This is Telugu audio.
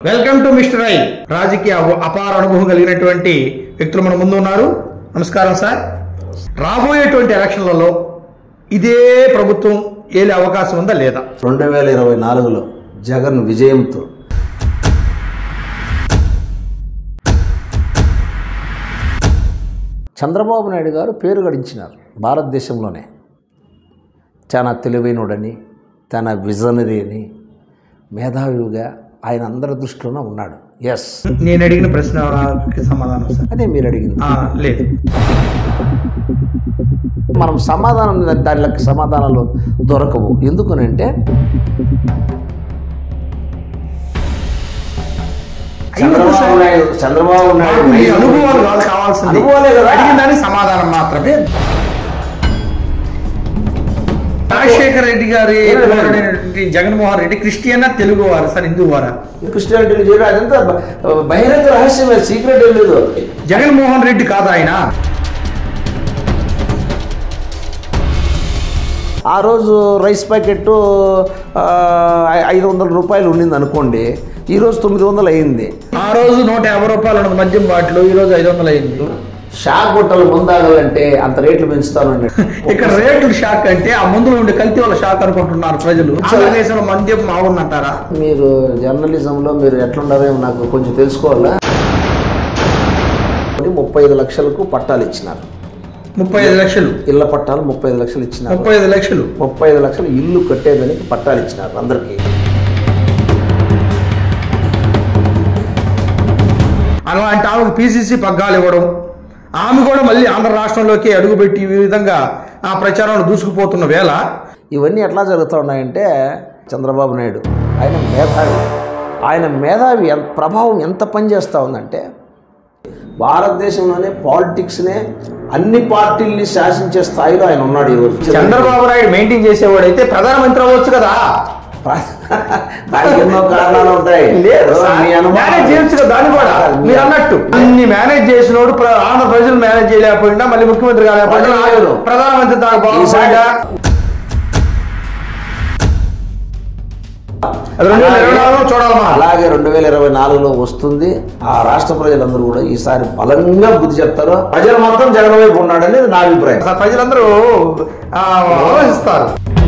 వెల్కమ్ టు మిస్టర్ ఐ రాజకీయ అవ- అపార అనుభవం కలిగినటువంటి వ్యక్తులు మన ముందు ఉన్నారు నమస్కారం సార్ రాబోయేటువంటి ఎలక్షన్లలో ఇదే ప్రభుత్వం ఏలే అవకాశం ఉందా లేదా రెండు వేల ఇరవై నాలుగులో జగన్ విజయంతో చంద్రబాబు నాయుడు గారు పేరు గడించినారు భారతదేశంలోనే చాలా తెలివైనడని తన విజనరీ అని మేధావిగా ఆయన అందరి దృష్టిలోనే ఉన్నాడు ఎస్ నేను అడిగిన ప్రశ్నకి సమాధానం సార్ అదే మీరు అడిగింది ఆ, లేదు మనం సమాధానం దానికి సమాధానాలు దొరకవు ఎందుకనంటే చంద్రబాబు నాయుడు చంద్రబాబు నాయుడు నాకు మీ అనుభవాలు కాదు కావాల్సింది అనుభవాలే కదా. అడిగిన దానికి సమాధానం మాత్రమే రాజశేఖర రెడ్డి గారి కుమారుడైనటువంటి జగన్మోహన్ రెడ్డి క్రిస్టియనా తెలుగు వారు సార్ హిందూ వారా క్రిస్టియానిటీలు చేయడం అదంతా బ- బహిరంగ రహస్యమే సీక్రెట్ ఏం లేదు జగన్మోహన్ రెడ్డి కాదా ఆయన ఆ రోజు రైస్ ప్యాకెట్ ఐదు వందల రూపాయలు ఉండింది అనుకోండి ఈ రోజు తొమ్మిది వందలు అయింది ఆ రోజు నూట యాభై రూపాయలు ఉన్నది మద్యం బాటిల్ ఈ రోజు ఐదు వందలు అయింది షాక్ గుట్టలు ముందాగాలంటే అంత రేట్లు పెంచుతానండి ఇక్కడ రేట్లు షాక్ అంటే ఆ ముందులో ఉండే కల్తీ వాళ్ళ షాక్ అనుకుంటున్నారు ప్రజలు ఆంధ్రదేశంలో మద్యం బాగుందంటారా మీరు జర్నలిజంలో మీరు ఎట్లున్నారో నాకు కొంచెం తెలుసుకోవాలా ముప్పై ఐదు లక్షలకు పట్టాలు ఇచ్చినారు ముప్పై ఐదు లక్షలు ఇళ్ల పట్టాలు ముప్పై ఐదు లక్షలు ఇచ్చినారు ముప్పై ఐదు లక్షలు ముప్పై ఐదు లక్షలు ఇల్లు కట్టేదానికి పట్టాలు ఇచ్చినారు అందరికీ అలాంటి ఆమెకు పీసీసీ పగ్గాలు ఇవ్వడం ఆమె కూడా మళ్ళీ ఆంధ్ర రాష్ట్రంలోకి అడుగుపెట్టి ఈ విధంగా ఆ ప్రచారంలో దూసుకుపోతున్న వేళ ఇవన్నీ ఎట్లా జరుగుతూ ఉన్నాయంటే చంద్రబాబు నాయుడు ఆయన మేధావి ఆయన మేధావి ఎంత ప్రభావం ఎంత పనిచేస్తూ ఉందంటే భారతదేశంలోనే పాలిటిక్స్నే అన్ని పార్టీల్ని శాసించే స్థాయిలో ఆయన ఉన్నాడు ఈరోజు చంద్రబాబు నాయుడు మెయింటైన్ చేసేవాడు అయితే ప్రధానమంత్రి అవ్వచ్చు కదా దానికి ఎన్నో కారణాలు ఉంటాయి లేదు సార్. మీ అనుమానం- మేనేజ్ చేయొచ్చు కదా దాన్ని కూడా మీరు అన్నట్టు అన్ని మేనేజ్ చేసినోడు ప్ర- ఆంధ్ర ప్రజలు మేనేజ్ చేయలేకపోయినా మళ్ళీ ముఖ్యమంత్రి కాలేకపోయినా ప్రజలు. ప్రధానమంత్రి దాకా ఈసారి బాగుందా అది రెండు వేల ఇరవై నాలుగులో చూడాలి మనం అలాగే రెండు వేల ఇరవై నాలుగులో వస్తుంది ఆ రాష్ట్ర ప్రజలందరూ కూడా ఈసారి బలంగా బుద్ధి చెప్తారు ప్రజలు మొత్తం జగన్ వైపు ఉన్నాడని నా అభిప్రాయం అసలు ప్రజలందరూ ఆ, ఆలోచిస్తారు